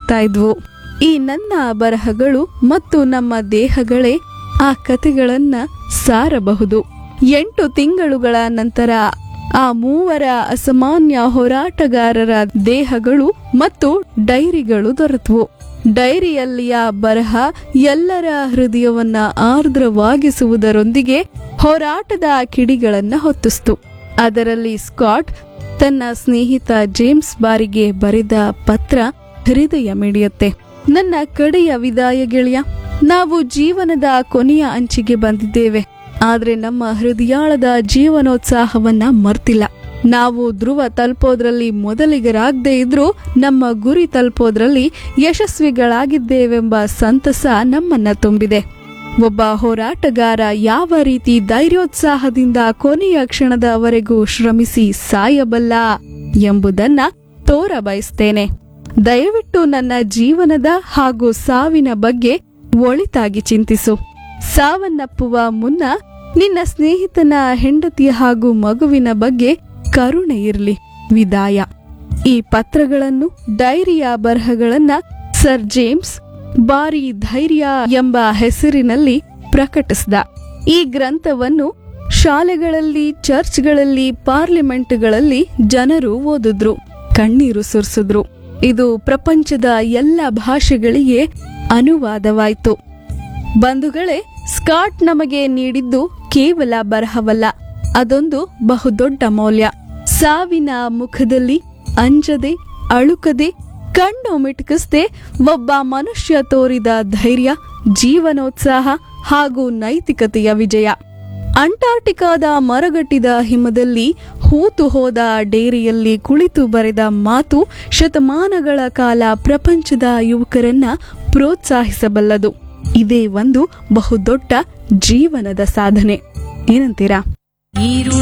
ಸಾಗ್ತಾ ಇದ್ವು ಈ ನನ್ನ ಬರಹಗಳು ಮತ್ತು ನಮ್ಮ ದೇಹಗಳೇ ಆ ಕಥೆಗಳನ್ನ ಸಾರಬಹುದು ಎಂಟು ತಿಂಗಳುಗಳ ನಂತರ ಆ ಮೂವರ ಅಸಾಮಾನ್ಯ ಹೋರಾಟಗಾರರ ದೇಹಗಳು ಮತ್ತು ಡೈರಿಗಳು ದೊರೆತವು ಡೈರಿಯಲ್ಲಿಯ ಬರಹ ಎಲ್ಲರ ಹೃದಯವನ್ನ ಆರ್ದ್ರವಾಗಿಸುವುದರೊಂದಿಗೆ ಹೋರಾಟದ ಕಿಡಿಗಳನ್ನ ಹೊತ್ತಿಸ್ತು ಅದರಲ್ಲಿ ಸ್ಕಾಟ್ ತನ್ನ ಸ್ನೇಹಿತ ಜೇಮ್ಸ್ ಬಾರಿಗೆ ಬರೆದ ಪತ್ರ ಹೃದಯ ಮಿಡಿಯುತ್ತೆ ನನ್ನ ಕಡೆಯ ವಿದಾಯ ಗೆಳೆಯ ನಾವು ಜೀವನದ ಕೊನೆಯ ಅಂಚಿಗೆ ಬಂದಿದ್ದೇವೆ ಆದ್ರೆ ನಮ್ಮ ಹೃದಯಾಳದ ಜೀವನೋತ್ಸಾಹವನ್ನ ಮರ್ತಿಲ್ಲ ನಾವು ಧ್ರುವ ತಲುಪೋದ್ರಲ್ಲಿ ಮೊದಲಿಗರಾಗದೇ ಇದ್ರೂ ನಮ್ಮ ಗುರಿ ತಲುಪೋದ್ರಲ್ಲಿ ಯಶಸ್ವಿಗಳಾಗಿದ್ದೇವೆಂಬ ಸಂತಸ ನಮ್ಮನ್ನ ತುಂಬಿದೆ ಒಬ್ಬ ಹೋರಾಟಗಾರ ಯಾವ ರೀತಿ ಧೈರ್ಯೋತ್ಸಾಹದಿಂದ ಕೊನೆಯ ಕ್ಷಣದವರೆಗೂ ಶ್ರಮಿಸಿ ಸಾಯಬಲ್ಲ ಎಂಬುದನ್ನ ತೋರ ಬಯಸ್ತೇನೆ ದಯವಿಟ್ಟು ನನ್ನ ಜೀವನದ ಹಾಗೂ ಸಾವಿನ ಬಗ್ಗೆ ಒಳಿತಾಗಿ ಚಿಂತಿಸು ಸಾವನ್ನಪ್ಪುವ ಮುನ್ನ ನಿನ್ನ ಸ್ನೇಹಿತನ ಹೆಂಡತಿ ಹಾಗೂ ಮಗುವಿನ ಬಗ್ಗೆ ಕರುಣೆ ಇರಲಿ ವಿದಾಯ ಈ ಪತ್ರಗಳನ್ನು ಡೈರಿಯ ಬರಹಗಳನ್ನ ಸರ್ ಜೇಮ್ಸ್ ಬಾರಿ ಧೈರ್ಯ ಎಂಬ ಹೆಸರಿನಲ್ಲಿ ಪ್ರಕಟಿಸಿದ ಈ ಗ್ರಂಥವನ್ನು ಶಾಲೆಗಳಲ್ಲಿ ಚರ್ಚ್ಗಳಲ್ಲಿ ಪಾರ್ಲಿಮೆಂಟ್ಗಳಲ್ಲಿ ಜನರು ಓದಿದ್ರು ಕಣ್ಣೀರು ಸುರಿಸಿದ್ರು ಇದು ಪ್ರಪಂಚದ ಎಲ್ಲ ಭಾಷೆಗಳಿಗೆ ಅನುವಾದವಾಯಿತು ಬಂಧುಗಳೇ ಸ್ಕಾಟ್ ನಮಗೆ ನೀಡಿದ್ದು ಕೇವಲ ಬರಹವಲ್ಲ ಅದೊಂದು ಬಹುದೊಡ್ಡ ಮೌಲ್ಯ ಸಾವಿನ ಮುಖದಲ್ಲಿ ಅಂಜದೆ ಅಳುಕದೆ ಕಣ್ಣು ಮಿಟುಕಿಸದೆ ಒಬ್ಬ ಮನುಷ್ಯ ತೋರಿದ ಧೈರ್ಯ ಜೀವನೋತ್ಸಾಹ ಹಾಗೂ ನೈತಿಕತೆಯ ವಿಜಯ ಅಂಟಾರ್ಟಿಕಾದ ಮರಗಟ್ಟಿದ ಹಿಮದಲ್ಲಿ ಹೂತು ಹೋದ ಡೇರಿಯಲ್ಲಿ ಕುಳಿತು ಬರೆದ ಮಾತು ಶತಮಾನಗಳ ಕಾಲ ಪ್ರಪಂಚದ ಯುವಕರನ್ನ ಪ್ರೋತ್ಸಾಹಿಸಬಲ್ಲದು ಇದೇ ಒಂದು ಬಹುದೊಡ್ಡ ಜೀವನದ ಸಾಧನೆ ಏನಂತೀರಾ